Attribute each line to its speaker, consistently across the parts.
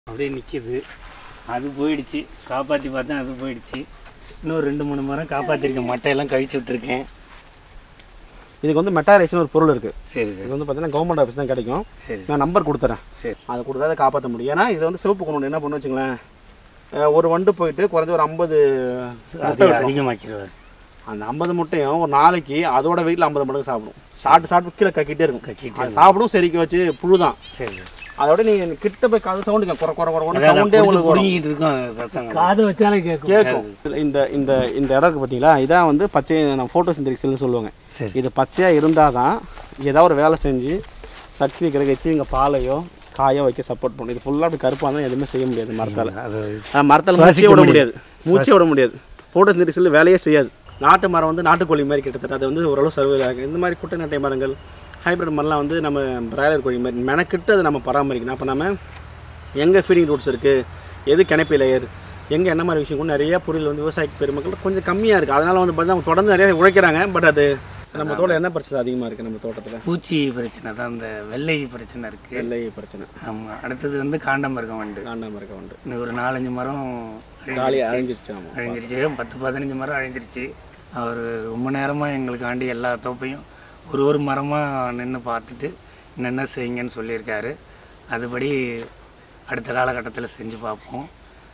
Speaker 1: அப்படியே நிற்கிது அது போயிடுச்சு காப்பாற்றி பார்த்தேன் அது போயிடுச்சு இன்னும் ரெண்டு மூணு மரம் காப்பாற்றிருக்கேன் மட்டையெல்லாம் கழிச்சு விட்ருக்கேன்
Speaker 2: இதுக்கு வந்து மெட்டாரைஸ்னு ஒரு பொருள் இருக்குது
Speaker 1: சரி
Speaker 2: இது
Speaker 1: சார்
Speaker 2: வந்து பார்த்தீங்கன்னா கவர்மெண்ட் ஆஃபீஸ் தான் கிடைக்கும்
Speaker 1: சரி
Speaker 2: நான் நம்பர் கொடுத்துறேன்
Speaker 1: சரி
Speaker 2: அதை கொடுத்தா அதை காப்பாற்ற முடியும் ஏன்னா இது வந்து சிவப்பு கொண்டு என்ன பண்ணு வச்சுங்களேன் அஹ் ஒரு வண்டு போயிட்டு குறைஞ்ச ஒரு ஐம்பது
Speaker 1: அது அதிகமாக்கிடுவார்
Speaker 2: அந்த ஐம்பது முட்டையும் ஒரு நாளைக்கு அதோட வெயிட்டில் ஐம்பது மடங்கு சாப்பிடும் சாப்பிட்டு சாப்பிட்டு கீழே கக்கிட்டே இருக்கும்
Speaker 1: கக்கிட்டே
Speaker 2: அது சாப்பிடும் செரிக்க வச்சு புழு தான்
Speaker 1: சரி சார்
Speaker 2: அதோட நீங்கள் கிட்ட போய் காது சவுண்டு குறை குறை குறை
Speaker 1: அதான்
Speaker 2: சவுண்டே
Speaker 1: புடிச்சு
Speaker 2: உங்களுக்கு வரும்
Speaker 1: புடுங்கிட்டு இருக்கோம் சத்தம்
Speaker 3: காது வச்சாலே கேட்கும்
Speaker 2: கேட்கும் இந்த இந்த இந்த இடம் இருக்கு பார்த்தீங்களா இதான் வந்து பச்சை நம்ம ஃபோட்டோ சிந்தரிக்ஸ்னு சொல்லுவாங்க
Speaker 1: சரி
Speaker 2: இது பச்சையாக இருந்தால் தான் ஏதாவது ஒரு வேலை செஞ்சு சக்தி கிரகிச்சு இங்கே பாலையோ காயோ வைக்க சப்போர்ட் பண்ணும் இது ஃபுல்லாக அப்படி கருப்பாக இருந்தால் எதுவுமே செய்ய முடியாது மரத்தால்
Speaker 1: அது
Speaker 2: மரத்தால்
Speaker 1: சுவாசிக்க
Speaker 2: மூச்சே விட
Speaker 1: முடியாது.
Speaker 2: முடியாது மூச்சே விட முடியாது ஃபோட்டோ சிந்தரிக்ஸில் வேலையே செய்யாது நாட்டு மரம் வந்து நாட்டுக்கோழி மாதிரி கிட்டத்தட்ட அது வந்து ஓரளவு சர்வைவ் ஆகும் இந்த மாதிரி குட்டை நட்டை மரங்கள் ஹைப்ரிட் மரம்லாம் வந்து நம்ம பிராய்லர் கோழி மாதிரி மெனக்கிட்டு அதை நம்ம பராமரிக்கணும் அப்போ நம்ம எங்கே ஃபீடிங் ரூட்ஸ் இருக்குது எது கிணப்பி லேயர் எங்கே என்ன மாதிரி விஷயம் கூட நிறைய புரிதல் வந்து விவசாய பெருமக்கள் கொஞ்சம் கம்மியாக இருக்குது அதனால் வந்து பார்த்தீங்கன்னா அவங்க தொடர்ந்து நிறைய உழைக்கிறாங்க பட் அது நம்ம தோட்டம் என்ன பிரச்சனை அதிகமாக இருக்குது நம்ம தோட்டத்தில்
Speaker 1: பூச்சி பிரச்சனை தான் அந்த வெள்ளை பிரச்சனை இருக்குது
Speaker 2: வெள்ளை பிரச்சனை
Speaker 1: ஆமாம் அடுத்தது வந்து காண்டாமிருகம் வண்டு
Speaker 2: காண்டாம இருக்க உண்டு
Speaker 1: இன்னும் ஒரு நாலஞ்சு மரம்
Speaker 2: காலி அழிஞ்சிருச்சு ஆமாம்
Speaker 1: அழிஞ்சிருச்சு பத்து பதினஞ்சு மரம் அழிஞ்சிருச்சு அவர் ரொம்ப நேரமாக எங்களுக்காண்டி எல்லா தோப்பையும் ஒரு ஒரு மரமாக நின்று பார்த்துட்டு என்னென்ன செய்யுங்கன்னு சொல்லியிருக்காரு அதுபடி அடுத்த காலகட்டத்தில் செஞ்சு பார்ப்போம்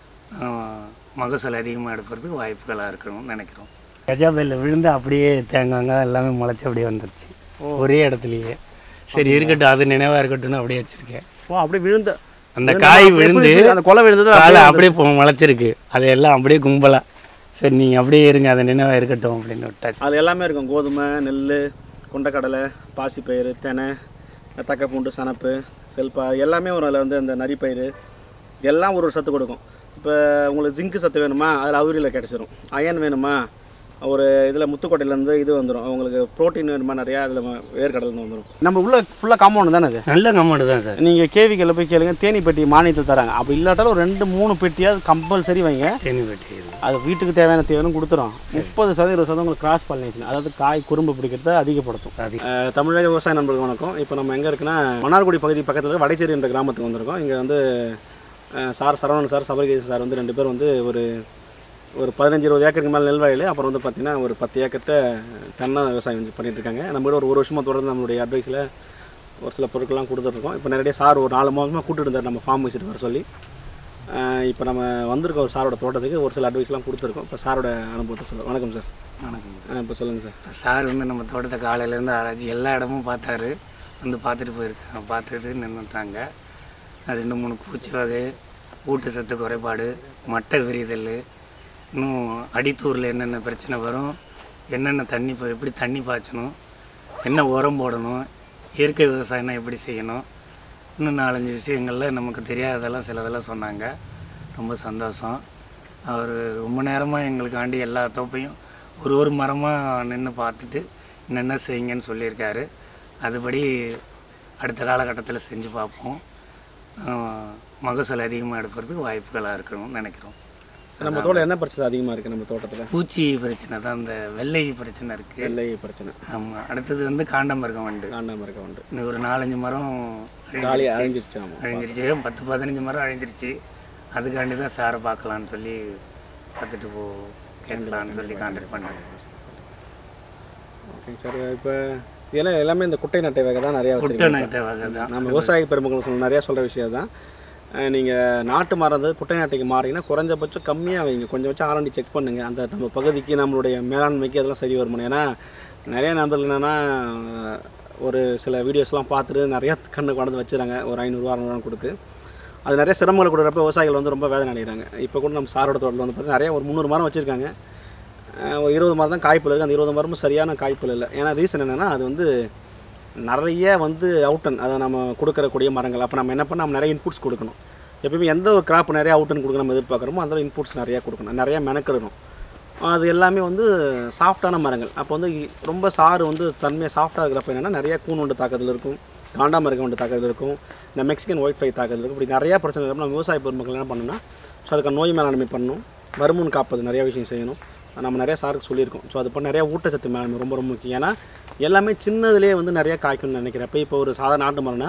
Speaker 1: ஆஹ் மகசூல் அதிகமாக எடுக்கிறதுக்கு வாய்ப்புகளாக இருக்கணும்னு நினைக்கிறோம் கஜாபையில் விழுந்து அப்படியே தேங்காங்க எல்லாமே முளைச்சி அப்படியே வந்துருச்சு ஒரே இடத்துலையே சரி இருக்கட்டும் அது நினைவாக இருக்கட்டும்னு அப்படியே வச்சுருக்கேன்
Speaker 2: ஓ அப்படியே விழுந்த
Speaker 1: அந்த காய் விழுந்து
Speaker 2: அந்த கொலை விழுந்தது
Speaker 1: காலை அப்படியே இப்போ முளைச்சிருக்கு அது எல்லாம் அப்படியே கும்பலா சரி நீங்கள் அப்படியே இருங்க அது நினைவாக இருக்கட்டும் அப்படின்னு விட்டாச்சு
Speaker 2: அது எல்லாமே இருக்கும் கோதுமை நெல் கொண்டக்கடலை பாசிப்பயிறு தெனை தக்கப்பூண்டு சனப்பு செல்பா எல்லாமே வரும் அதில் வந்து அந்த நரிப்பயிறு எல்லாம் ஒரு ஒரு சத்து கொடுக்கும் இப்போ உங்களுக்கு ஜிங்கு சத்து வேணுமா அதில் அவுரியில் கிடச்சிரும் அயன் வேணுமா ஒரு இதில் முத்துக்கோட்டையிலேருந்து இது வந்துடும் உங்களுக்கு ப்ரோட்டீன் வேணுமா நிறையா அதில் வேர்க்கடலேருந்து வந்துடும் நம்ம உள்ள ஃபுல்லாக காம்பவுண்ட் தானே அது
Speaker 1: நல்ல கமெண்ட் தான் சார்
Speaker 2: நீங்கள் கேவிக்கில் போய் கேளுங்க தேனி பெட்டி மானியத்தை தராங்க அப்படி இல்லாட்டாலும் ஒரு ரெண்டு மூணு பெட்டியாவது கம்பல்சரி வைங்க
Speaker 1: தேனி வெட்டி
Speaker 2: அது வீட்டுக்கு தேவையான தேவைன்னு கொடுத்துரும் முப்பது சதவீதம் இருபது சதவீதம் உங்களுக்கு கிராஸ் பாலினேஷன் அதாவது காய் குறும்பு பிடிக்கிறத அதிகப்படுத்தும்
Speaker 1: அது
Speaker 2: அஹ் தமிழக விவசாய நண்பர்கள் வணக்கம் இப்போ நம்ம எங்கே இருக்குன்னா மன்னார்குடி பகுதி பக்கத்தில் இருக்க வடைச்சேரி என்ற கிராமத்துக்கு வந்திருக்கோம் இங்கே வந்து அஹ் sir Saravanan sir Sabarikesi sir வந்து ரெண்டு பேர் வந்து ஒரு ஒரு பதினஞ்சு இருபது ஏக்கருக்கு மேலே நெல் வயல் அப்புறம் வந்து பார்த்திங்கன்னா ஒரு பத்து ஏக்கர்கிட்ட தென்னை விவசாயம் வந்து பண்ணிட்டு இருக்காங்க நம்ம கூட ஒரு ஒரு வருஷமாக தொடர்ந்து நம்மளுடைய அட்வைஸில் ஒரு சில பொருட்கள்லாம் கொடுத்துட்ருக்கோம் இப்போ நேரடியாக சார் ஒரு நாலு மாதமாக கூப்பிட்டு இருந்தார் நம்ம ஃபார்ம் விசிட் வர சொல்லி இப்போ நம்ம வந்திருக்கோம் ஒரு சாரோட தோட்டத்துக்கு ஒரு சில அட்வைஸ்லாம் கொடுத்துருக்கோம் இப்போ சாரோட அனுபவத்தை சொல்லுங்கள் வணக்கம் சார்
Speaker 1: வணக்கம்
Speaker 2: இப்போ சொல்லுங்கள் சார்
Speaker 1: சார் வந்து நம்ம தோட்டத்தை காலையிலேருந்து அழைச்சி எல்லா இடமும் பார்த்தாரு வந்து பார்த்துட்டு போயிருக்காங்க பார்த்துட்டு நின்றுட்டாங்க ரெண்டு மூணு பூச்சி வகை ஊட்டச்சத்து குறைபாடு மட்டை விரிதல் இன்னும் அடித்தூரில் என்னென்ன பிரச்சனை வரும் என்னென்ன தண்ணி பா- எப்படி தண்ணி பாய்ச்சணும் என்ன உரம் போடணும் இயற்கை விவசாயம்னா எப்படி செய்யணும் இன்னும் நாலஞ்சு விஷயங்களில் நமக்கு தெரியாததெல்லாம் சிலதெல்லாம் சொன்னாங்க ரொம்ப சந்தோஷம் அவர் ரொம்ப நேரமாக எங்களுக்காண்டி எல்லா தோப்பையும் ஒரு ஒரு மரமாக நின்று பார்த்துட்டு என்னென்ன செய்யுங்கன்னு சொல்லியிருக்காரு அதுபடி அடுத்த காலகட்டத்தில் செஞ்சு பார்ப்போம் ஆஹ் மகசூல் அதிகமாக எடுக்கிறதுக்கு வாய்ப்புகளாக இருக்கணும்னு நினைக்கிறோம்
Speaker 2: நம்ம தோட்டம் என்ன பிரச்சனை அதிகமாக இருக்குது நம்ம தோட்டத்தில்
Speaker 1: பூச்சி பிரச்சனை தான் அந்த வெள்ளை பிரச்சனை இருக்குது
Speaker 2: வெள்ளை பிரச்சனை
Speaker 1: ஆமாம் அடுத்தது வந்து காண்டாமிருகம் வண்டு
Speaker 2: காண்டாம இருக்க உண்டு
Speaker 1: இன்னும் ஒரு நாலஞ்சு மரம்
Speaker 2: காலி அழிஞ்சிருச்சு ஆமாம்
Speaker 1: அழிஞ்சிருச்சு பத்து பதினஞ்சு மரம் அழிஞ்சிருச்சு அதுக்காண்டி தான் சாரை பார்க்கலான்னு சொல்லி பார்த்துட்டு போ கேட்கலான்னு சொல்லி கான்டாக்ட் பண்ணேன்
Speaker 2: ஓகேங்க சார் இப்போ இதெல்லாம் எல்லாமே இந்த குட்டை நட்டை வகை தான் நிறையா
Speaker 1: குட்டை
Speaker 2: வச்சுருக்கீங்க
Speaker 1: நட்டை வகை தான்
Speaker 2: நம்ம விவசாய பெருமக்கள் சொல்ல நிறையா சொல்கிற விஷயம் தான் நீங்கள் நாட்டு மரம் வந்து குட்டை நாட்டைக்கு மாறிங்கன்னா குறைஞ்சபட்சம் கம்மியாக வைங்க கொஞ்சம் வச்சு ஆரண்டி செக் பண்ணுங்கள் அந்த நம்ம பகுதிக்கு நம்மளுடைய மேலாண்மைக்கு அதெல்லாம் சரி வருமானம் ஏன்னா நிறைய நண்பர்கள் என்னென்னா ஒரு சில வீடியோஸ்லாம் பார்த்துட்டு நிறையா கண்ணு கொண்டு வச்சுறாங்க ஒரு ஐநூறுரூவா அறநூறுவா கொடுத்து அது நிறைய சிரமங்களை கொடுக்குறப்ப விவசாயிகள் வந்து ரொம்ப வேதனை அடைகிறாங்க இப்போ கூட நம்ம சாரோட தோட்டத்தில் வந்து பார்த்தீங்கன்னா நிறைய ஒரு முந்நூறு மரம் வச்சுருக்காங்க அஹ் ஒரு இருபது மரம் தான் காய்ப்புல இருக்குது அந்த இருபது மரமும் சரியான காய்ப்புல இல்லை ஏன்னா ரீசன் என்னென்னா அது வந்து நிறைய வந்து அவுட்டன் அதை நம்ம கொடுக்கறக்கூடிய மரங்கள் அப்போ நம்ம என்ன பண்ண நம்ம நிறைய இன்புட்ஸ் கொடுக்கணும் எப்பயுமே எந்த ஒரு கிராப் நிறைய அவுட்டன் கொடுக்க நம்ம எதிர்பார்க்குறோமோ அந்த இன்புட்ஸ் நிறையா கொடுக்கணும் நிறைய மெனக்கிடணும் அது எல்லாமே வந்து சாஃப்டான மரங்கள் அப்போ வந்து இ- ரொம்ப சாறு வந்து தன்மையாக சாஃப்டாக இருக்கிறப்ப என்னென்னா நிறைய கூணுண்டு தாக்கத்தில் இருக்கும் காண்டாமருகம் உண்டு தாக்கத்தில் இருக்கும் இந்த மெக்சிகன் ஒயிட் ஃபை தாக்கத்தில் இருக்கும் இப்படி நிறையா பிரச்சனை இருக்கும் நம்ம விவசாய பெருமக்கள் என்ன பண்ணணும்னா ஸோ அதுக்கு நோய் மேலாண்மை பண்ணணும் வருமுன் காப்பது நிறைய விஷயம் செய்யணும் நம்ம நிறைய சாருக்கு சொல்லியிருக்கோம் ஸோ அது பண்ண நிறைய ஊட்டச்சத்து மேலாண்மை ரொம்ப ரொம்ப முக்கியம் ஏன்னா எல்லாமே சின்னதுலேயே வந்து நிறைய காய்க்கணும்னு நினைக்கிறேன் இப்போ இப்போ ஒரு சாதாரண நாட்டு மரம்னா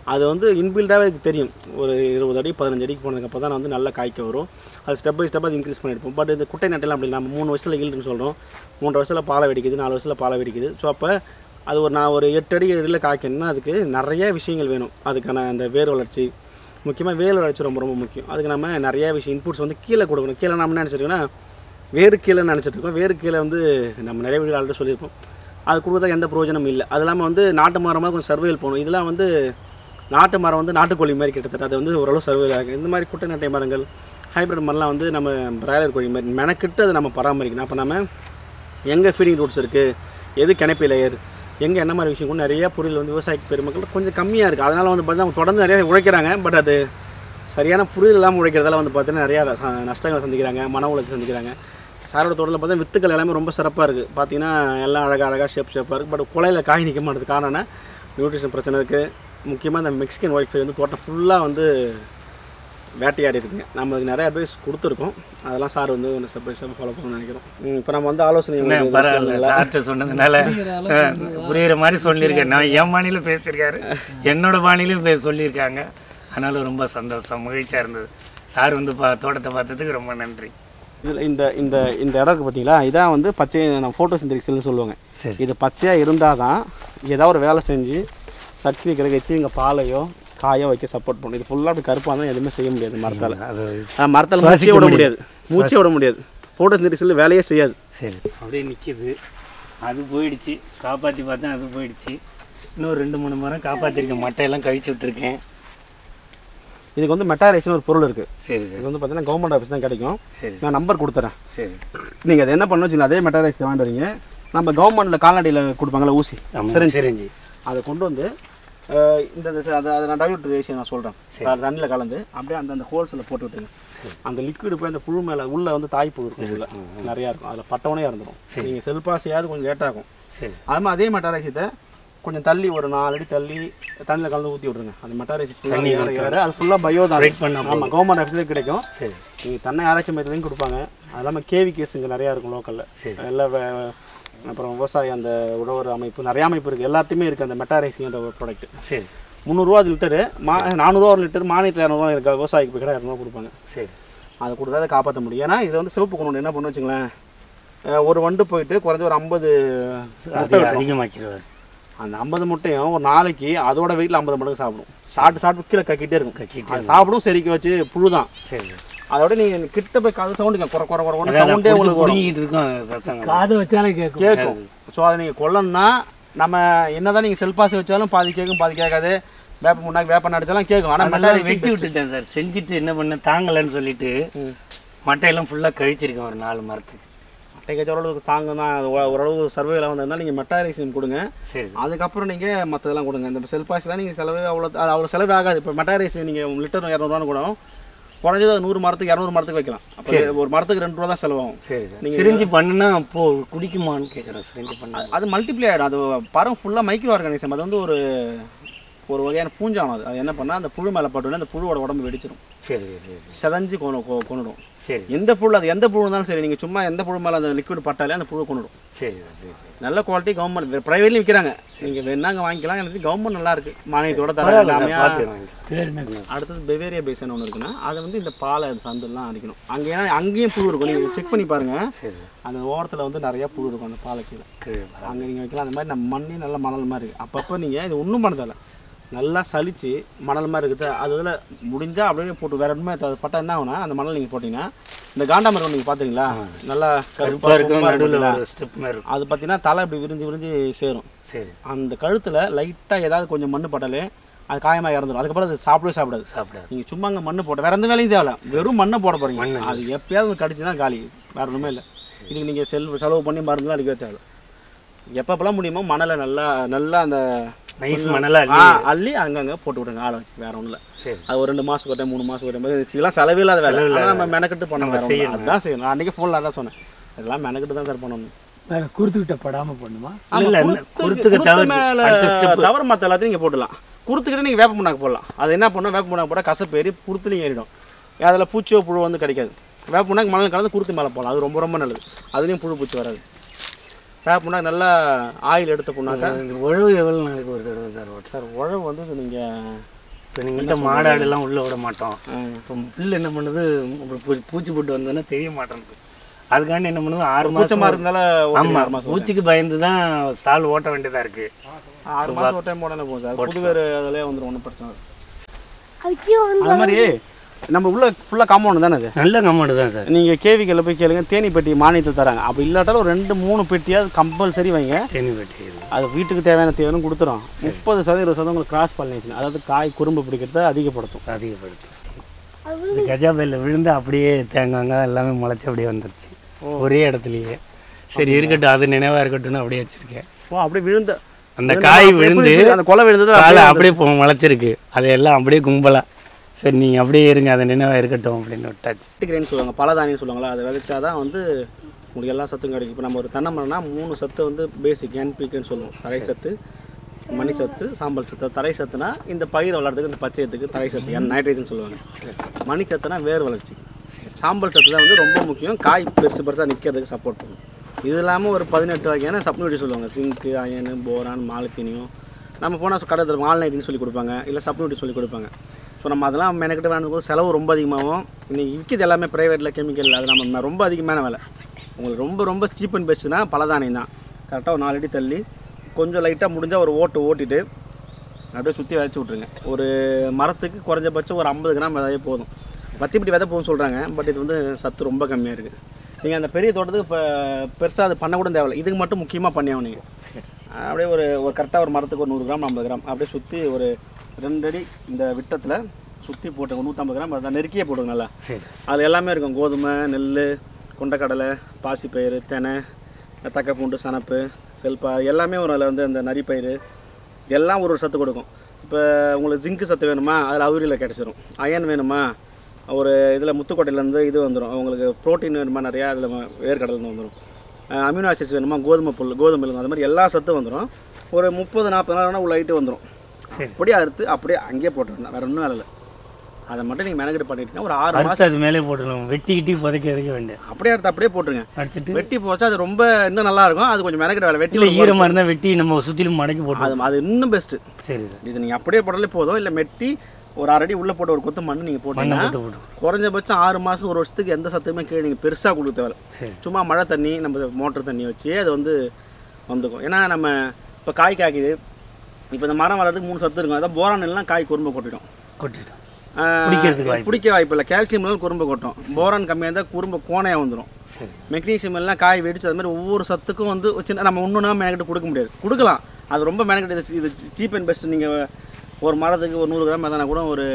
Speaker 2: அது வந்து இன்பில்டாகவே எனக்கு தெரியும் ஒரு இருபது அடி பதினஞ்சு அடிக்கு போனதுக்கப்புறம் தான் வந்து நல்ல காய்க்க வரும் அது ஸ்டெப் பை ஸ்டெப் அது இன்க்ரீஸ் பண்ணியிருப்போம் பட் இந்த குட்டை நட்டெல்லாம் அப்படி இல்லை. நம்ம மூணு வருஷத்தில் ஈல்டுன்னு சொல்கிறோம் மூன்று வருஷத்தில் பாலை வெடிக்குது நாலு வருஷத்தில் பாலை வெடிக்குது ஸோ அப்போ அது ஒரு நான் ஒரு எட்டு அடி ஏழு அடியில் காய்க்கணும்னா அதுக்கு நிறைய விஷயங்கள் வேணும் அதுக்கான அந்த வேர் வளர்ச்சி முக்கியமாக வேர் வளர்ச்சி ரொம்ப ரொம்ப முக்கியம் அதுக்கு நம்ம நிறைய விஷயம் இன்புட்ஸ் வந்து கீழே கொடுக்கணும் கீழே நம்ம என்ன நினச்சிருக்கோன்னா வேறு கீழே நினச்சிட்டு இருக்கோம் வேறு கீழே வந்து நம்ம நிறைய வீடு ஆல்ரெடி சொல்லியிருப்போம் அது கொடுக்குறதா எந்த பிரயோஜனமும் இல்லை அது இல்லாமல் வந்து நாட்டு மரமாக கொஞ்சம் சர்வேல் போகணும் இதெல்லாம் வந்து நாட்டு மரம் வந்து நாட்டுக்கோழி மாதிரி கிட்டத்தட்ட அது வந்து ஓரளவு சர்வேல் ஆகும் இந்த மாதிரி குட்டை நட்டை மரங்கள் ஹைப்ரிட் மரம்லாம் வந்து நம்ம பிராய்லர் கோழி மாதிரி மெனக்கிட்டு அதை நம்ம பராமரிக்கணும் அப்போ நம்ம எங்கே ஃபீடிங் ரூட்ஸ் இருக்குது எது கிணப்பி லேயர் எங்கே என்ன மாதிரி விஷயம் கூட நிறைய புரிதல் வந்து விவசாய பெருமக்கள் கொஞ்சம் கம்மியாக இருக்குது அதனால் வந்து பார்த்தீங்கன்னா அவங்க தொடர்ந்து நிறைய உழைக்கிறாங்க பட் அது சரியான புரிதல் இல்லாமல் உழைக்கிறதால வந்து பார்த்தீங்கன்னா நிறையா ச- நஷ்டங்களை சந்திக்கிறாங்க மன உளைச்சல் சந்திக்கிறாங்க சாரோட தோட்டத்தில் பார்த்தா வித்துக்கள் எல்லாமே ரொம்ப சிறப்பாக இருக்குது பார்த்தீங்கன்னா எல்லாம் அழகாக அழகாக ஷேப் ஷேப்பாக இருக்குது பட் குலையில் காய் நிற்க மாட்டேது காரணம் என்ன நியூட்ரிஷன் பிரச்சனை இருக்குது முக்கியமாக இந்த மெக்சிகன் ஒய்ஃபை வந்து தோட்டம் ஃபுல்லாக வந்து வேட்டையாடி இருக்குங்க நம்ம அதுக்கு நிறைய அட்வைஸ் கொடுத்துருக்கோம் அதெல்லாம் சார் வந்து ஒன்று ஸ்டெப் பை ஸ்டெப் ஃபாலோ பண்ணணும்னு நினைக்கிறோம் இப்போ நம்ம வந்து ஆலோசனை
Speaker 1: என்ன
Speaker 2: உங்களுக்கு
Speaker 1: பரவாயில்ல
Speaker 2: கொடுக்கறதுனால
Speaker 1: சார்ட்ட சொன்னதுனால அஹ், புரியுற மாதிரி சொல்லியிருக்கேன் நான் என் பாணியில பேசியிருக்காரு என்னோட பாணியிலும் பே- சொல்லியிருக்காங்க அதனால ரொம்ப சந்தோஷம் மகிழ்ச்சியாக இருந்தது சார் வந்து பா தோட்டத்தை பார்த்ததுக்கு ரொம்ப நன்றி
Speaker 2: இதில் இந்த இந்த இந்த இடம் இருக்குது பார்த்தீங்களா இதான் வந்து பச்சை நம்ம ஃபோட்டோ சிந்தரிக்ஸ்னு சொல்லுவாங்க
Speaker 1: சரி
Speaker 2: இது பச்சையாக இருந்தால் தான் ஏதாவது ஒரு வேலை செஞ்சு சக்தி வைக்கிறதுக்கு வச்சு இங்கே பாலையோ காயோ வைக்க சப்போர்ட் பண்ணும் இது ஃபுல்லாக அப்படி கருப்பாக இருந்தால் எதுவுமே செய்ய முடியாது மரத்தால்
Speaker 1: அது
Speaker 2: மரத்தால் மூச்சே விட முடியாது மூச்சே விட முடியாது ஃபோட்டோ சிந்தரிக்ஸில் வேலையே செய்யாது
Speaker 1: சரி அப்படியே நிற்கிது அது போயிடுச்சு காப்பாற்றி பார்த்தேன் அது போயிடுச்சு இன்னும் ரெண்டு மூணு மரம் காப்பாற்றிருக்கேன் மட்டையெல்லாம் கழிச்சு விட்டுருக்கேன்
Speaker 2: இதுக்கு வந்து மெட்டாரேஷன் ஒரு பொருள் இருக்குது
Speaker 1: சரி
Speaker 2: இது
Speaker 1: சார்
Speaker 2: வந்து பார்த்தீங்கன்னா கவர்மெண்ட் ஆஃபீஸ் தான் கிடைக்கும்
Speaker 1: சரி
Speaker 2: நான் நம்பர் கொடுத்துறேன்
Speaker 1: சரி
Speaker 2: நீங்கள் அதை என்ன பண்ணணும் வச்சுக்கோங்க அதே மெட்டாரைஸ் வாங்கிட்டு வரீங்க நம்ம கவர்மெண்ட்டில் கால்நடையில் கொடுப்பாங்கல்ல ஊசி
Speaker 1: சரி சரிஞ்சி
Speaker 2: அதை கொண்டு வந்து அஹ், இந்த இந்த ச- அதை அதை நான் டைலூட் ரேஷியோ நான் சொல்கிறேன் தண்ணியில் கலந்து அப்படியே அந்த அந்த ஹோல்ஸில் போட்டு விட்டுங்க அந்த லிக்விடு போய் அந்த புழு மேலே உள்ளே வந்து தாய்ப்பு இருக்கும் உள்ள நிறையா இருக்கும் அதில் பட்டவனே இறந்துடும் நீங்கள் செல்பாசியாவது கொஞ்சம் லேட்டாகும்
Speaker 1: சரி
Speaker 2: அது மாதிரி அதே மெட்டாரைசியத்தை கொஞ்சம் தள்ளி ஒரு நாலு அடி தள்ளி தண்ணியில் கலந்து ஊற்றி விட்ருங்க அந்த மெட்டாரைசி ஃபுல்லாக ஏற அது ஃபுல்லாக பயோ தான்
Speaker 1: Break பண்ணா
Speaker 2: ஆமாம் கவர்மெண்ட் ஆஃபீஸில் கிடைக்கும்
Speaker 1: சரி
Speaker 2: நீங்கள் தென்னை ஆராய்ச்சி மையத்துலையும் கொடுப்பாங்க அது இல்லாமல் கேவி கேஸ் இங்கே நிறையா இருக்கும் லோக்கலில்
Speaker 1: சரி.
Speaker 2: எல்லாம் வே- அப்புறம் விவசாய அந்த உழவர் அமைப்பு நிறைய அமைப்பு இருக்குது எல்லாத்தையுமே இருக்குது அந்த மெட்டாரைசிங்கிற ஒரு ப்ராடக்ட்
Speaker 1: சரி
Speaker 2: முந்நூறுரூவா லிட்டரு மா நானூறுரூவா ஒரு லிட்டர் மானியத்தில் இரநூறுவா இருக்க விவசாயிக்கு போய் கடை இரநூறுவா கொடுப்பாங்க
Speaker 1: சரி
Speaker 2: அதை கொடுத்தா அதை காப்பாற்ற முடியும் ஏன்னா இது வந்து சிவப்பு கொண்டு என்ன பண்ணு வச்சுங்களேன் அஹ் ஒரு வண்டு போயிட்டு குறைஞ்ச ஒரு ஐம்பது முட்டை விடும்.
Speaker 1: அதிகமாக்கிடுவார்
Speaker 2: அந்த ஐம்பது முட்டையும் ஒரு நாளைக்கு அதோட வெயிட்டில் ஐம்பது மடங்கு சாப்பிடும் சாப்பிட்டு சாப்பிட்டு கீழே கக்கிட்டே இருக்கும்
Speaker 1: கக்கிட்டே
Speaker 2: அது சாப்பிடும் செரிக்க வச்சு புழு தான்
Speaker 1: சரி
Speaker 2: அதோட நீங்கள் கிட்ட போய் காது சவுண்டுங்க குறை குறை குறை
Speaker 1: அதான்
Speaker 2: சவுண்டே
Speaker 1: புடிச்சு
Speaker 2: உங்களுக்கு வரும்
Speaker 1: புடுங்கிட்டு இருக்கோம் சத்தம்
Speaker 3: காதை வச்சாலே கேட்கும்
Speaker 2: கேட்கும் ஸோ அதை நீங்கள் கொல்லணும்னா நம்ம என்னதான் நீங்கள் செல்பாசி வச்சாலும் பாதி கேட்கும் பாதி கேட்காது வேப்ப முன்னாடி வேப்ப அடிச்சாலும் கேட்கும் ஆனால்
Speaker 1: அதனால
Speaker 2: மெட்டாரிசி
Speaker 1: வெட்டி விட்டுட்டேன் சார் செஞ்சுட்டு என்ன பண்ண தாங்கலைன்னு சொல்லிட்டு மட்டையெல்லாம் ஃபுல்லாக கழிச்சிருக்கேன் ஒரு நாலு மரத்துக்கு
Speaker 2: அட்டைக்காச்சும் ஓரளவுக்கு தாங்க தான் அது ஓ- ஓரளவு சர்வேல வந்திருந்தால் நீங்கள் மெட்டாரிசியம் கொடுங்க
Speaker 1: சரி
Speaker 2: அதுக்கப்புறம் நீங்கள் மற்றதெல்லாம் கொடுங்க இந்த செல்பாசிலாம் நீங்கள் செலவு அவ்வளோ அது அவ்வளோ செலவு ஆகாது இப்போ மெட்டாரிசி நீங்கள் லிட்டர் இரநூறுவான்னு கூட குறைஞ்சது அது நூறு மரத்துக்கு இரநூறு மரத்துக்கு வைக்கலாம் அப்போ ஒரு மரத்துக்கு ரெண்டு ரூபா தான் செலவாகும்
Speaker 1: சரி சார் சிரிஞ்சு பண்ணுனா அப்போ குடிக்குமான்னு கேட்குறேன் சிரிஞ்சு பண்ணா
Speaker 2: அது மல்டிப்ளை ஆகிடும் அது பரம் ஃபுல்லாக மைக்ரோ ஆர்கானிசம் அது வந்து ஒரு ஒரு வகையான பூஞ்சானம் அது அது என்ன பண்ணால் அந்த புழு மேலே பட்டுனா அந்த புழுவோட உடம்பு வெடிச்சிடும்
Speaker 1: சரி சரி சரி
Speaker 2: செதஞ்சு கொண்டு கொ- கொன்னுடும்
Speaker 1: சரி
Speaker 2: எந்த புழு அது எந்த புழு இருந்தாலும் சரி நீங்கள் சும்மா எந்த புழு மேலே அந்த லிக்விட் பட்டாலே அந்த புழு கொண்டுடும்
Speaker 1: சரி சார் சரி சரி
Speaker 2: நல்ல குவாலிட்டி கவர்மெண்ட் ப்ரைவேட்லையும் விற்கிறாங்க நீங்கள் வேணாங்க வாங்கிக்கலாம் எனக்கு கவர்மெண்ட் நல்லா இருக்கு மானியத்தோட தர
Speaker 1: பரவாயில்ல சார்
Speaker 2: எல்லாமே
Speaker 1: பார்த்து வாங்கி
Speaker 3: சரிண்ணே
Speaker 2: அடுத்தது பெவேரியா பேசன் ஒன்று இருக்குன்னா அதை வந்து இந்த பாலை சந்தெல்லாம் அடிக்கணும் அங்கே ஏன்னா அங்கேயும் புழு இருக்கும் நீங்கள் செக் பண்ணி பாருங்கள்
Speaker 1: சரி
Speaker 2: அந்த ஓரத்தில் வந்து நிறைய புழு இருக்கும் அந்த பாலை கீழே
Speaker 1: சரி
Speaker 2: அங்கே நீங்கள் வைக்கலாம் அந்த மாதிரி நம்ம மண்ணே நல்ல மணல் மாதிரி இருக்குது அப்பப்போ நீங்கள் இது ஒன்றும் பண்ணதில்ல நல்லா சலிச்சு மணல் மாதிரி இருக்குது அது இதில் முடிஞ்சால் அப்படியே போட்டு வேற எதுவுமே அது பட்டா என்ன ஆகுனா அந்த மணல் நீங்கள் போட்டிங்கன்னா இந்த காண்டாமரம் நீங்கள் பார்த்துங்களா நல்லா
Speaker 1: கருப்பாக
Speaker 2: கருப்பாக
Speaker 1: இருக்கும் நடுவில்
Speaker 2: இருக்கும்
Speaker 1: ஒரு ஸ்டெப் மாதிரி இருக்கும்
Speaker 2: அது பார்த்தீங்கன்னா தலை இப்படி விரிஞ்சு விரிஞ்சு சேரும்
Speaker 1: சரி
Speaker 2: அந்த கழுத்தில் லைட்டாக ஏதாவது கொஞ்சம் மண்ணு பட்டாலே அது காயமாக இறந்துடும் அதுக்கப்புறம் அது சாப்பிடவே சாப்பிடாது
Speaker 1: சாப்பிடாது
Speaker 2: நீங்கள் சும்மா அங்கே மண்ணு போட்ட வேற எந்த வேலையும் தேவையில்ல வெறும் மண்ணை போட போகிறீங்க
Speaker 1: மண்ணு.
Speaker 2: அது எப்பயாவது கடிச்சு தான் காலி வேற ஒன்றுமே இல்லை இதுக்கு நீங்கள் செல் செலவு பண்ணி மருந்துலாம் அடிக்கவே தேவை எப்பப்பெல்லாம் முடியுமோ மணலை நல்லா நல்லா அந்த
Speaker 1: நைஸ் மணலாக
Speaker 2: ஆ அள்ளி அங்கங்கே போட்டு விடுங்க ஆளை வச்சு வேற ஒன்றும் இல்லை
Speaker 1: சரி
Speaker 2: அது ஒரு ரெண்டு மாதத்துக்கு ஒரு டைம் மூணு மாதத்துக்கு ஒரு டைம் இதெல்லாம் செலவே இல்லாத வேலை ஆனா நம்ம மெனக்கெட்டு பண்ண வேற ஒண்ணும் இல்ல. அதான் செய்யணும் நான் அன்றைக்கி ஃபோனில் அதான் சொன்னேன் இதெல்லாம் மெனக்கெட்டு தான் சார் பண்ணணும்
Speaker 3: குறுத்துக்கிட்ட படாமல் பண்ணுமா
Speaker 1: இல்ல, இல்ல, குருத்துக்கு தவிர அடுத்த step.
Speaker 2: தவிர மற்ற எல்லாத்தையும் நீங்கள் போடலாம் குருத்துக்கிட்ட நீங்கள் வேப்ப புண்ணாக்கு போடலாம் அது என்ன பண்ணும் வேப்ப புண்ணாக்கு போட்டால் கசப்பேறி குருத்துலையும் ஏறிடும் அதில் பூச்சியோ புழு வந்து கிடைக்காது வேப்ப புண்ணாக்கு மணல் கலந்து குருத்து மேலே போடலாம் அது ரொம்ப ரொம்ப நல்லது அதுலேயும் புழு பூச்சி வராது வேப்ப புண்ணாக்கு நல்லா ஆயில் எடுத்த புண்ணாக்கா
Speaker 1: இந்த உழவு எவ்வளோ நாளைக்கு ஒரு தடவை சார் ஓட்டு
Speaker 2: சார் உழவு வந்து நீங்கள்
Speaker 1: இப்போ நீங்கள்கிட்ட மாடாடுலாம் உள்ளே விட மாட்டோம்
Speaker 2: ஆ.
Speaker 1: இப்போ புல் என்ன பண்ணுது ஒரு பூ- பூச்சி போட்டு வந்தோன்னா தெரிய மாட்டேங்குது அதுக்காண்டி என்ன பண்ணுது ஆறு
Speaker 2: பூச்சமா
Speaker 1: மாதம்
Speaker 2: இருந்தால
Speaker 1: ஆமாம்
Speaker 2: ஆறு மாசம்
Speaker 1: பூச்சிக்கு பயந்து தான் சால் ஓட்ட வேண்டியதாக இருக்குது
Speaker 2: ஆறு மாசம் ஒரு டைம் போடனே போகும் சார் புது வேறு அதிலே வந்துடும் ஒன்றும் பிரச்சனை இல்லை.
Speaker 4: அதுக்கே வந்து
Speaker 2: அது மாதிரி நம்ம உள்ள ஃபுல்லாக காம்பவுண்ட் தானே அது
Speaker 1: நல்ல கமெண்ட் தான் சார்
Speaker 2: நீங்கள் கேவிக்கில் போய் கேளுங்க தேனி பெட்டி மானியத்தில் தராங்க அப்படி இல்லாட்டாலும் ஒரு ரெண்டு மூணு பெட்டியாவது கம்பல்சரி வைங்க
Speaker 1: தேனி வெட்டி இது.
Speaker 2: அது வீட்டுக்கு தேவையான தேவைன்னு கொடுத்துரும் முப்பது சதவீதம் இருபது சதவீதம் உங்களுக்கு கிராஸ் பாலினேஷன் அதாவது காய் குறும்பு பிடிக்கிறத அதிகப்படுத்தும்
Speaker 1: அதிகப்படுத்தும் இந்த கஜா பையில் விழுந்து அப்படியே தேங்காங்க எல்லாமே முளைச்சி அப்படியே வந்துருச்சு ஒரே இடத்துலயே சரி இருக்கட்டும் அது நினைவாக இருக்கட்டும்னு அப்படியே வச்சிருக்கேன்
Speaker 2: ஓ அப்படியே விழுந்த
Speaker 1: அந்த காய் விழுந்து
Speaker 2: அந்த கொலை விழுந்தது
Speaker 1: காலை அப்படியே போ முளைச்சிருக்கு அது எல்லாம் அப்படியே கும்பலா சரி நீங்கள் அப்படியே இருங்க அது நினைவாக இருக்கட்டும் அப்படின்னு விட்டாச்சு
Speaker 2: கிரேன்னு சொல்லுவாங்க பலதானியம் சொல்லுவாங்களா அதை விதைச்சா தான் வந்து உங்களுக்கு எல்லா சத்தும் கிடைக்கும் இப்போ நம்ம ஒரு தென்னை மரம்னா மூணு சத்து வந்து பேசிக் என்பிக்குன்னு சொல்லுவோம் தரை சத்து மணி சத்து சாம்பல் சத்து தரை சத்துனா இந்த பயிர் வளர்றதுக்கு இந்த பச்சையத்துக்கு தரை சத்து என் நைட்ரஜன் சொல்லுவாங்க மணி சத்துனா வேர் வளர்ச்சி சாம்பல் சத்து தான் வந்து ரொம்ப முக்கியம் காய் பெருசு பெருசாக நிற்கிறதுக்கு சப்போர்ட் பண்ணும் இது இல்லாமல் ஒரு பதினெட்டு வகையான சப்னியூட்டி சொல்லுவாங்க சிங்க்கு அயனு போரான் மாலத்தீனியம் நம்ம போனால் கடை மால்நைட்டின்னு சொல்லி கொடுப்பாங்க இல்லை சப்னியூட்டி சொல்லி கொடுப்பாங்க ஸோ நம்ம அதெல்லாம் மெனக்கிட்டு வேணும் செலவு ரொம்ப அதிகமாகும் இன்றைக்கி விற்கிது எல்லாமே ப்ரைவேட்டில் கெமிக்கல் அது நம்ம ரொம்ப அதிகமான விலை உங்களுக்கு ரொம்ப ரொம்ப சீப் அண்ட் பெஸ்ட்னா பலதானியம் தான் கரெக்டாக ஒரு நாலு அடி தள்ளி கொஞ்சம் லைட்டாக முடிஞ்சால் ஒரு ஓட்டு ஓட்டிட்டு அப்படியே சுற்றி விதைச்சி விட்ருங்க ஒரு மரத்துக்கு குறைஞ்சபட்சம் ஒரு ஐம்பது கிராம் விதையே போதும் வத்திப்பட்டி விதை போகும்னு சொல்கிறாங்க பட் இது வந்து சத்து ரொம்ப கம்மியாக இருக்குது நீங்கள் அந்த பெரிய தோட்டத்துக்கு இப்போ பெருசாக அது பண்ணக்கூட தேவையில்லை இதுக்கு மட்டும் முக்கியமாக பண்ணியாகும் நீங்கள் அப்படியே ஒரு ஒரு கரெக்டாக ஒரு மரத்துக்கு ஒரு நூறு கிராம் ஐம்பது கிராம் அப்படியே சுற்றி ஒரு ரெண்டு அடி இந்த விட்டத்தில் சுற்றி போட்டு ஒரு நூற்றம்பது கிராம் அதை நெருக்கியே போடுங்க நல்லா
Speaker 1: சரி
Speaker 2: அது எல்லாமே இருக்கும் கோதுமை நெல் கொண்டக்கடலை பாசிப்பயிறு தெனை தக்கப்பூண்டு சனப்பு செல்பா எல்லாமே வரும் அதில் வந்து அந்த நரிப்பயிறு எல்லாம் ஒரு ஒரு சத்து கொடுக்கும் இப்போ உங்களுக்கு ஜிங்க்கு சத்து வேணுமா அதில் அவுரியில் கிடச்சிரும் அயன் வேணுமா ஒரு இதில் முத்துக்கோட்டையிலேருந்து இது வந்துடும் உங்களுக்கு ப்ரோட்டீன் வேணுமா நிறையா அதில் வேர்க்கடலேருந்து வந்துடும் அமினோ ஆசிட்ஸ் வேணுமா கோதுமை புல் கோதுமை அது மாதிரி எல்லா சத்தும் வந்துடும் ஒரு முப்பது நாற்பது நாள் உள்ள ஐட்டு வந்துடும்
Speaker 1: சரி.
Speaker 2: அப்படியே அறுத்து அப்படியே அங்கேயே போட்டுருந்தேன் வேறு ஒன்றும் வேலை இல்லை அதை மட்டும் நீங்கள் மேனேஜ் பண்ணிட்டீங்கன்னா ஒரு ஆறு மாதம்
Speaker 1: அடுத்து அது மேலே போட்டுடணும் வெட்டி கிட்டி புதைக்கிறதுக்கு வேண்டிய
Speaker 2: அப்படியே எடுத்து அப்படியே போட்டுருங்க
Speaker 1: அடிச்சுட்டு
Speaker 2: வெட்டி போச்சா அது ரொம்ப இன்னும் நல்லா இருக்கும் அது கொஞ்சம் மெனக்கிட்ட வேலை வெட்டி
Speaker 1: இல்லை ஈரமாக இருந்தால் வெட்டி நம்ம சுற்றிலும் மடக்கி போட்டு
Speaker 2: அது அது இன்னும் பெஸ்ட்டு
Speaker 1: சரி சார்
Speaker 2: இது நீங்கள் அப்படியே போட்டாலே போதும் இல்லை மெட்டி ஒரு அரை அடி உள்ளே போட்டு ஒரு கொத்து மண் நீங்கள்
Speaker 1: மண்ணை
Speaker 2: போட்டீங்கன்னா
Speaker 1: போட்டு போட்டு
Speaker 2: குறைஞ்சபட்சம் ஆறு மாதம் ஒரு வருஷத்துக்கு எந்த சத்துமே கீழே நீங்கள் பெருசாக கொடுக்க தேவை
Speaker 1: சரி
Speaker 2: சும்மா மழை தண்ணி நம்ம மோட்டர் தண்ணி வச்சு அது வந்து வந்துக்கும் ஏன்னா நம்ம இப்போ காய் காய்க்குது இப்போ இந்த மரம் வளர்றதுக்கு மூணு சத்து இருக்கும் அதான் போரான் எல்லாம் காய் குறும்பை கொட்டிடும்
Speaker 1: கொட்டிட்டோம்
Speaker 2: ஆஹ்
Speaker 1: பிடிக்கிறதுக்கு வாய்ப்பு
Speaker 2: பிடிக்க வாய்ப்பு இல்லை கால்சியம் எல்லாம் குறும்பை கொட்டும் போரான் கம்மியாக இருந்தால் குறும்பை கோணையாக வந்துடும்
Speaker 1: சரி
Speaker 2: மெக்னீசியம் எல்லாம் காய் வெடிச்சு அது மாதிரி ஒவ்வொரு சத்துக்கும் வந்து ஒரு சின்ன நம்ம ஒன்றுனா மெனக்கிட்டு கொடுக்க முடியாது கொடுக்கலாம் அது ரொம்ப மெனக்கிட்டு இது- இது சீப் அண்ட் பெஸ்ட் நீங்கள் ஒரு மரத்துக்கு ஒரு நூறு கிராம் எதனா கூட ஒரு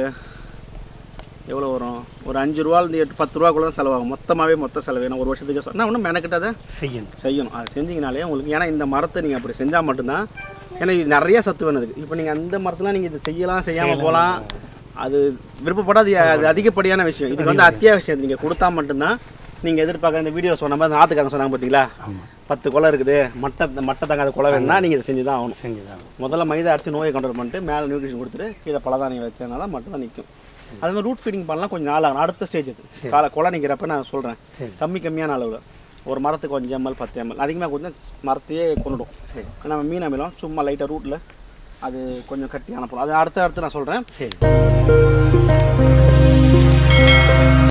Speaker 2: எவ்வளோ வரும் ஒரு அஞ்சு ரூபாலேருந்து எட்டு பத்து ரூபாக்குள்ள தான் செலவாகும் மொத்தமாகவே மொத்த செலவு ஏன்னா ஒரு வருஷத்துக்கு சொன்னால் ஒன்றும் மெனக்கிட்ட அதை
Speaker 1: செய்யணும்
Speaker 2: செய்யணும் அது செஞ்சீங்கனாலே உங்களுக்கு ஏன்னா இந்த மரத்தை நீங்கள் அப்படி செஞ்சால் மட்டும்தான் ஏன்னா இது நிறைய சத்து வேணும் இதுக்கு இப்போ நீங்கள் அந்த மரத்தெலாம் நீங்கள் இது செய்யலாம் செய்யாமல் போகலாம் அது விருப்பப்படாது அது அதிகப்படியான விஷயம் இதுக்கு வந்து அத்தியாவசியம் நீங்கள் கொடுத்தா மட்டும்தான் நீங்கள் எதிர்பார்க்க இந்த வீடியோ சொன்ன மாதிரி நாற்றுக்காரங்க சொன்னாங்க பார்த்தீங்களா
Speaker 1: ஆமாம்
Speaker 2: பத்து குலை இருக்குது மட்டை மட்டை தங்காத குலை வேணும்னா நீங்கள் இதை செஞ்சு தான் ஆகணும்
Speaker 1: செஞ்சுதான்
Speaker 2: முதல்ல மைதா அரைச்சு நோயை கண்ட்ரோல் பண்ணிட்டு மேலே நியூட்ரிஷன் கொடுத்துட்டு கீழே பலதானியம் வச்சதுனால மட்டும் தான் நிற்கும் அது மாதிரி ரூட் ஃபீடிங் பண்ணலாம் கொஞ்சம் நாள் ஆகும் அடுத்த ஸ்டேஜ் இது காலை குலை நிற்கிறப்ப நான் சொல்கிறேன்
Speaker 1: சரி.
Speaker 2: கம்மி கம்மியான அளவில் ஒரு மரத்துக்கு கொஞ்சம் எம்எல் பத்து எம்எல் அதிகமாக கொஞ்சம் மரத்தையே கொண்டுடும்
Speaker 1: சரி
Speaker 2: நம்ம மீன் அமிலம் சும்மா லைட்டாக ரூட்டில் அது கொஞ்சம் கட்டி அனுப்பணும் அது அடுத்து அடுத்து நான் சொல்கிறேன்
Speaker 1: சரி